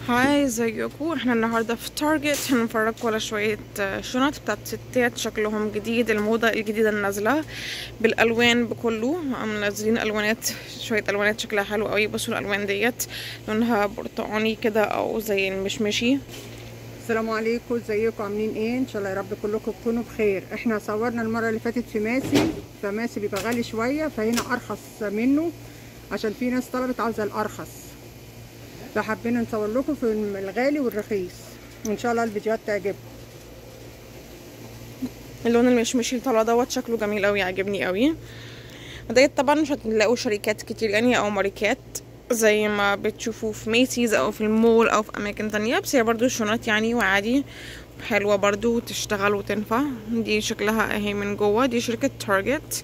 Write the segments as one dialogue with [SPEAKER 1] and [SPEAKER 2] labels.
[SPEAKER 1] هاي ازيكم احنا النهارده في تارجت هنفرجكم على شويه آه، شنط بتاعت ستات شكلهم جديد الموضه الجديده النازله بالالوان بكله عم منزلين الوانات شويه الوانات شكلها حلو قوي بصوا الالوان ديت لونها برتقاني كده او زي المشمشي
[SPEAKER 2] السلام عليكم ازيكم عاملين ايه ان شاء الله يا رب كلكم تكونوا بخير احنا صورنا المره اللي فاتت في ماسي فماسي بيبقى غالي شويه فهنا ارخص منه عشان في ناس طلبت عاوزه الارخص فحبينا نصور لكم في الغالي والرخيص وان شاء الله الفيديوهات تعجبكم
[SPEAKER 1] اللون المشمشي اللي طالع دوت شكله جميل قوي عاجبني قوي ديت طبعا مش هتلاقوا شركات كتير يعني او ماركات زي ما بتشوفوا في ميسيز او في المول او في اماكن تانية بس هي برضو شنط يعني وعادي حلوة برضو وتشتغل وتنفع دي شكلها اهي من جوه دي شركة تارجت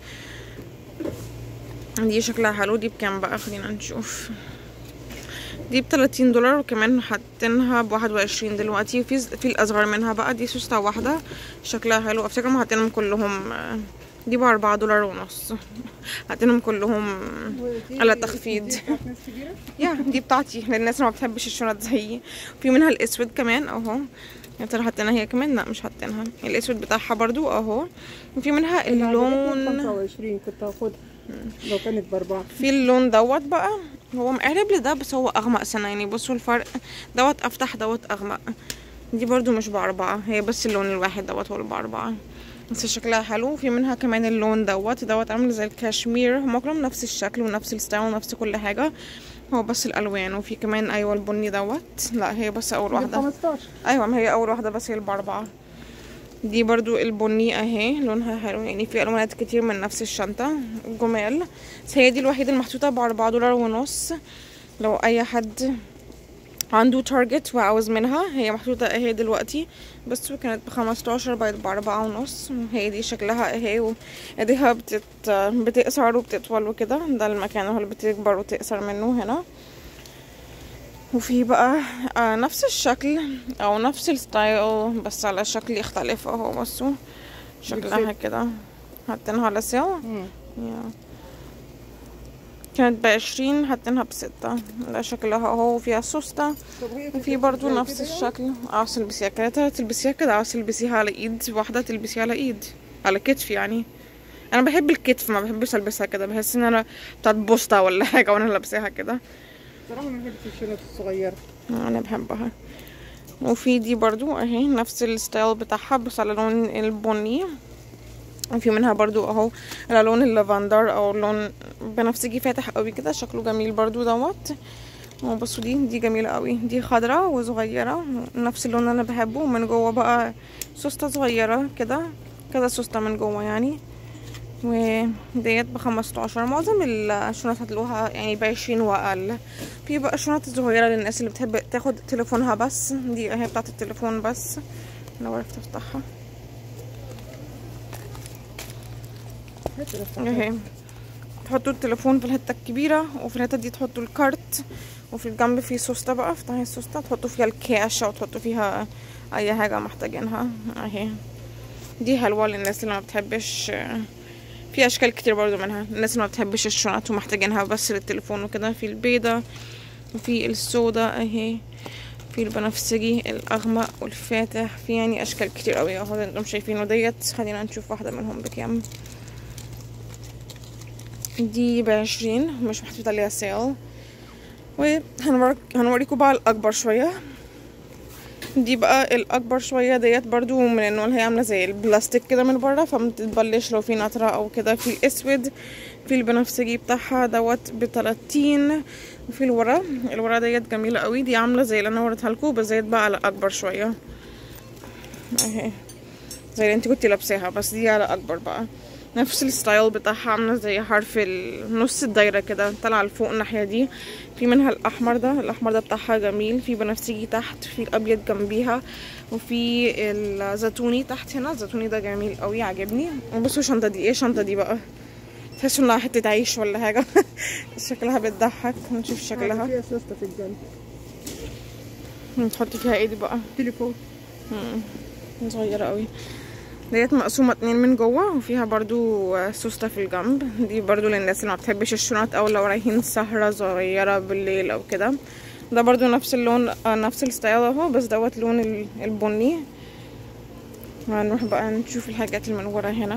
[SPEAKER 1] دي شكلها حلو دي بكام بقى خلينا نشوف دي ب 30 دولار وكمان حاطينها ب 21 دلوقتي وفي في الاصغر منها بقى دي سوسته واحده شكلها حلو افتكر ما حاطينهم كلهم آه، دي ب 4 دولار ونص حاطينهم كلهم على تخفيض يا دي بتاعتي للناس اللي ما بتحبش الشنط زيي في منها الاسود كمان اهو يا ترى حاطينها هي كمان لا مش حاطينها الاسود بتاعها برضو اهو وفي منها اللون
[SPEAKER 2] 25 كنت هاخدها لو كانت باربعه
[SPEAKER 1] في اللون دوت بقى هو مقرب لده بس هو اغمق سنة يعني بصوا الفرق دوت افتح دوت اغمق دي برضو مش باربعة هي بس اللون الواحد دوت هو اللي باربعة بس شكلها حلو في منها كمان اللون دوت دوت عامل زي الكاشمير هما كلهم نفس الشكل ونفس الستايل ونفس كل حاجة هو بس الالوان وفي كمان ايوه البني دوت لا هي بس اول
[SPEAKER 2] دي
[SPEAKER 1] واحدة
[SPEAKER 2] 15
[SPEAKER 1] ايوه ما هي اول واحده بس هي الباربعه دي برضو البني اهي لونها حلو يعني في الوانات كتير من نفس الشنطه جمال بس هي دي الوحيده المحطوطه باربعة دولار ونص لو اي حد عنده تارجت وعاوز منها هي محطوطة اهي دلوقتي بس كانت بخمستاشر بقت بأربعة ونص هي دي شكلها اهي وايديها بتت... بتقصر وبتطول وكده ده المكان هو اللي بتكبر وتقصر منه هنا وفي بقى آه نفس الشكل او نفس الستايل بس على شكل يختلف اهو بصوا شكلها
[SPEAKER 2] بتسد.
[SPEAKER 1] كده حاطينها على سيل
[SPEAKER 2] مم.
[SPEAKER 1] يا. كانت بعشرين حاطينها بستة ده شكلها اهو وفيها سوستة
[SPEAKER 2] طب هي
[SPEAKER 1] وفي
[SPEAKER 2] تلبس
[SPEAKER 1] برضو
[SPEAKER 2] زي
[SPEAKER 1] نفس
[SPEAKER 2] كده يعني؟
[SPEAKER 1] الشكل عاوز تلبسيها كده ترى تلبسيها كده عاوز تلبسيها على ايد واحدة تلبسيها على ايد على كتف يعني انا بحب الكتف ما بحبش البسها كده بحس ان انا بتاعت بوسطة ولا حاجة وانا لابساها كده
[SPEAKER 2] صراحه ما بحبش الشنط الصغيره
[SPEAKER 1] انا بحبها وفي دي برضو اهي نفس الستايل بتاعها بس على لون البني وفي منها برضو اهو على لون اللافندر او لون بنفسجي فاتح قوي كده شكله جميل برضو دوت اهو بصوا دي دي جميلة قوي دي خضرة وصغيرة نفس اللون اللي انا بحبه ومن جوه بقى سوستة صغيرة كده كذا سوستة من جوه يعني وديت بخمستاشر معظم الشنط هتلاقوها يعني بعشرين واقل في بقى شنط صغيرة للناس اللي بتحب تاخد تليفونها بس دي اهي بتاعت التليفون بس لو عرفت افتحها اهي تحطوا التليفون في الحتة الكبيرة وفي الحتة دي تحطوا الكارت وفي الجنب في سوستة بقى افتحي السوستة تحطوا فيها الكاش او تحطوا فيها اي حاجة محتاجينها اهي دي حلوة للناس اللي ما بتحبش في اشكال كتير برضو منها الناس اللي ما بتحبش الشنط ومحتاجينها بس للتليفون وكده في البيضة وفي السودا اهي في البنفسجي الاغمق والفاتح في يعني اشكال كتير قوي اهو اللي انتم شايفينه ديت خلينا نشوف واحدة منهم بكام دي بعشرين مش محطوط عليها سيل وهنوريكم بقى الاكبر شوية دي بقى الاكبر شويه ديت برضو من انه اللي هي عامله زي البلاستيك كده من بره فمتتبلش لو في نطره او كده في الاسود في البنفسجي بتاعها دوت بتلاتين وفي الورا الورا ديت جميله قوي دي عامله زي اللي انا وريتها لكم بس ديت بقى على اكبر شويه اهي زي اللي انت كنتي لابساها بس دي على اكبر بقى نفس الستايل بتاعها عامله زي حرف ال- نص الدايره كده طالعه لفوق الناحيه دي في منها الاحمر ده الاحمر ده بتاعها جميل في بنفسجي تحت في الابيض جنبيها وفي الزيتوني تحت هنا الزيتوني ده جميل قوي عجبني وبصوا الشنطه دي ايه الشنطه دي بقى تحسوا انها حته عيش ولا حاجه شكلها بتضحك نشوف شكلها
[SPEAKER 2] فيها سوسته في الجنب
[SPEAKER 1] تحطي فيها ايه دي بقى
[SPEAKER 2] تليفون
[SPEAKER 1] مم. صغيرة قوي ديت مقسومة اتنين من جوه وفيها برضو آه، سوستة في الجنب دي برضو للناس اللي ما بتحبش الشنط او لو رايحين سهرة صغيرة بالليل او كده ده برضو نفس اللون آه، نفس الستايل اهو بس دوت لون ال- البني هنروح بقى نشوف الحاجات اللي من ورا هنا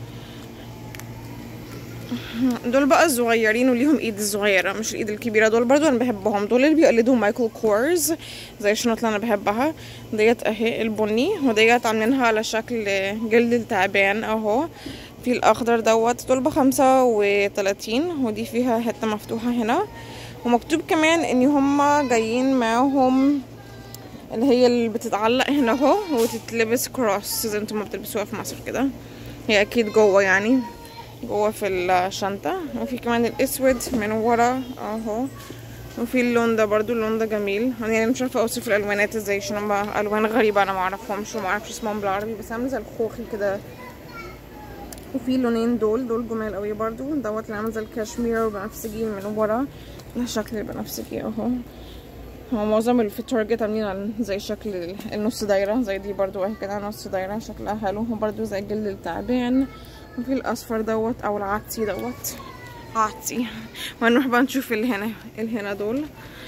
[SPEAKER 1] دول بقى الصغيرين وليهم ايد الصغيره مش الايد الكبيره دول برضو انا بحبهم دول اللي بيقلدوا مايكل كورز زي الشنط اللي انا بحبها ديت اهي البني وديت عاملينها على شكل جلد التعبان اهو في الاخضر دوت دول بخمسة وتلاتين ودي فيها حته مفتوحه هنا ومكتوب كمان ان هما جايين معاهم اللي هي اللي بتتعلق هنا اهو وتتلبس كروس زي انتم ما بتلبسوها في مصر كده هي اكيد جوه يعني جوه في الشنطة وفي كمان الاسود من ورا اهو وفي اللون ده برضو اللون ده جميل انا يعني مش عارفه اوصف الالوانات ازاي عشان هما الوان غريبه انا ما اعرفهمش وما اعرفش اسمهم بالعربي بس عامل زي الخوخي كده وفي اللونين دول دول جمال قوي برضو دوت اللي عامل زي الكاشمير وبنفسجي من ورا ده شكل البنفسجي اهو هو معظم اللي في تارجت عاملين على زي شكل ال- النص دايرة زي دي برضو اهي كده نص دايرة شكلها حلو وبرضو زي جلد التعبان وفي الاصفر دوت او العطسي دوت عطسي وهنروح بقى نشوف اللي هنا اللي هنا دول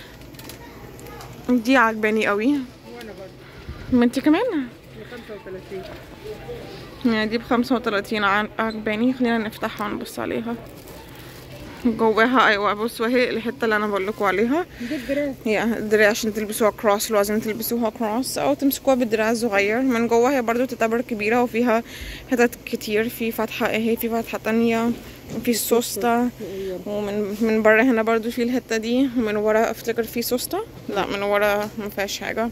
[SPEAKER 1] دي عجباني قوي
[SPEAKER 2] وانا برضه
[SPEAKER 1] ما انت كمان
[SPEAKER 2] ب 35
[SPEAKER 1] يعني دي بخمسة وتلاتين عجباني خلينا نفتحها ونبص عليها جواها ايوه بصوا اهي الحته اللي انا بقول لكم عليها
[SPEAKER 2] دي الدراع
[SPEAKER 1] هي الدراع عشان تلبسوها كروس لو عايزين تلبسوها كروس او تمسكوها بالدراع الصغير من جوه هي برضو تعتبر كبيرة وفيها حتت كتير في فتحة اهي في فتحة تانية وفي السوسته ومن من بره هنا برضو في الحتة دي ومن ورا افتكر في سوسته لا من ورا ما فيهاش حاجة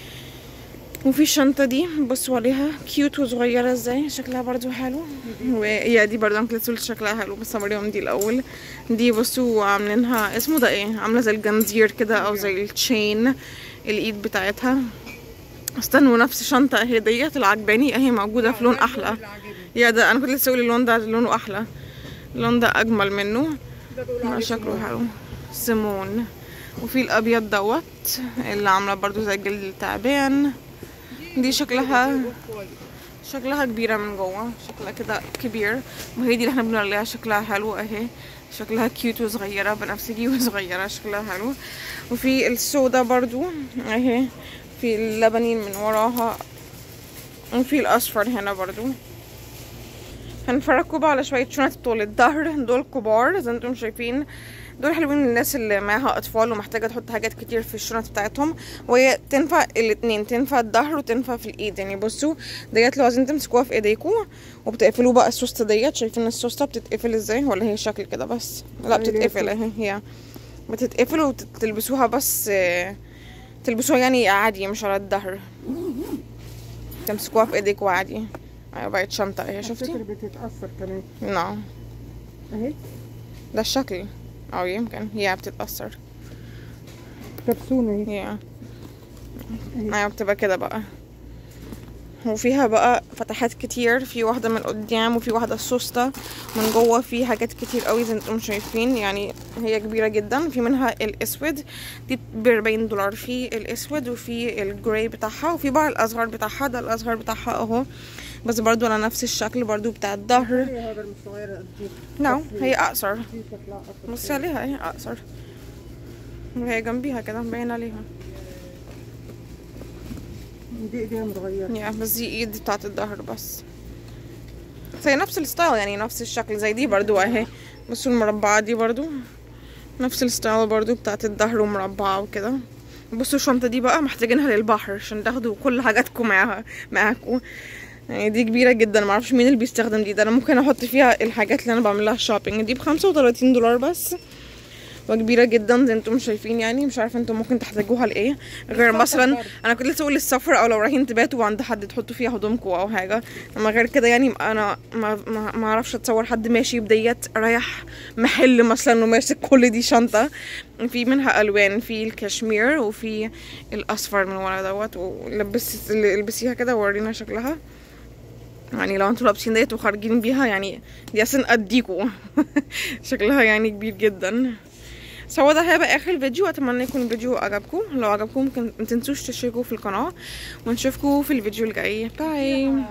[SPEAKER 1] وفي الشنطة دي بصوا عليها كيوت وصغيرة ازاي شكلها برضو حلو وهي دي برضو انا كنت قلت شكلها حلو بس اوريهم دي الاول دي بصوا عاملينها اسمه ده ايه عاملة زي الجنزير كده او زي التشين الايد بتاعتها استنوا نفس الشنطة اهي ديت العجباني اهي موجودة في لون احلى يا ده انا كنت لسه اقول اللون ده لونه احلى اللون ده اجمل منه
[SPEAKER 2] ده بيقولوا
[SPEAKER 1] لا
[SPEAKER 2] عليه
[SPEAKER 1] شكله حلو سيمون وفي الابيض دوت اللي عامله برضو زي جلد التعبان دي شكلها شكلها كبيره من جوه شكلها كده كبير وهي دي اللي احنا بنقول عليها شكلها حلو اهي شكلها كيوت وصغيره بنفسجي وصغيره شكلها حلو وفي السودا برضو اهي في اللبنين من وراها وفي الاصفر هنا برضو هنفرجكم بقى على شويه شنط طول الظهر دول كبار زي ما انتم شايفين دول حلوين للناس اللي معاها اطفال ومحتاجه تحط حاجات كتير في الشنط بتاعتهم وهي تنفع الاتنين تنفع الظهر وتنفع في الايد يعني بصوا ديت لو عايزين تمسكوها في ايديكم وبتقفلوا بقى السوسته ديت شايفين السوسته بتتقفل ازاي ولا هي شكل كده بس لا
[SPEAKER 2] أيوة،
[SPEAKER 1] بتتقفل
[SPEAKER 2] هي
[SPEAKER 1] اهي هي بتتقفل وتلبسوها بس آه، تلبسوها يعني عادي مش على الظهر تمسكوها في ايديكوا عادي ايوه بقت شنطه اهي شفتي
[SPEAKER 2] شفتي بتتأثر كمان
[SPEAKER 1] نعم
[SPEAKER 2] اهي
[SPEAKER 1] ده الشكل او يمكن هي بتتأثر
[SPEAKER 2] كبسونة اهي
[SPEAKER 1] هي ايوه بتبقى كده بقى وفيها بقى فتحات كتير في واحدة من قدام وفي واحدة سوسته من جوه في حاجات كتير قوي زي ما انتم شايفين يعني هي كبيرة جدا في منها الاسود دي ب 40 دولار في الاسود وفي الجراي بتاعها وفي بقى الاصغر بتاعها ده الاصغر بتاعها اهو بس برضو على نفس الشكل برضو بتاع الظهر
[SPEAKER 2] هي هذا الصغيرة قد دي
[SPEAKER 1] نعم هي اقصر
[SPEAKER 2] دي شكلها أقصر
[SPEAKER 1] بصي عليها اهي اقصر وهي جنبيها كده باين عليها
[SPEAKER 2] دي ايديها متغيرة
[SPEAKER 1] يا بس دي ايد بتاعت الظهر بس بس هي نفس الستايل يعني نفس الشكل زي دي برضو اهي بصوا المربعة دي برضو نفس الستايل برضو بتاعت الظهر ومربعة وكده بصوا الشنطة دي بقى محتاجينها للبحر عشان تاخدوا كل حاجاتكم معاها معاكم يعني دي كبيرة جدا معرفش مين اللي بيستخدم دي ده انا ممكن احط فيها الحاجات اللي انا بعملها شوبينج دي بخمسة وتلاتين دولار بس وكبيرة جدا زي انتم شايفين يعني مش عارفه انتم ممكن تحتاجوها لايه غير مثلا انا كنت لسه اقول السفر او لو رايحين تباتوا عند حد تحطوا فيها هدومكم او حاجه اما غير كده يعني انا ما ما ما اعرفش اتصور حد ماشي بديت رايح محل مثلا وماسك كل دي شنطه في منها الوان في الكشمير وفي الاصفر من ورا دوت ولبس البسيها كده وورينا شكلها يعني لو انتوا لابسين ديت وخارجين بيها يعني دي اصلا قديكوا شكلها يعني كبير جدا سو ده هيبقى اخر الفيديو اتمنى يكون الفيديو عجبكم لو عجبكم ممكن متنسوش تشتركوا في القناه ونشوفكم في الفيديو الجاي باي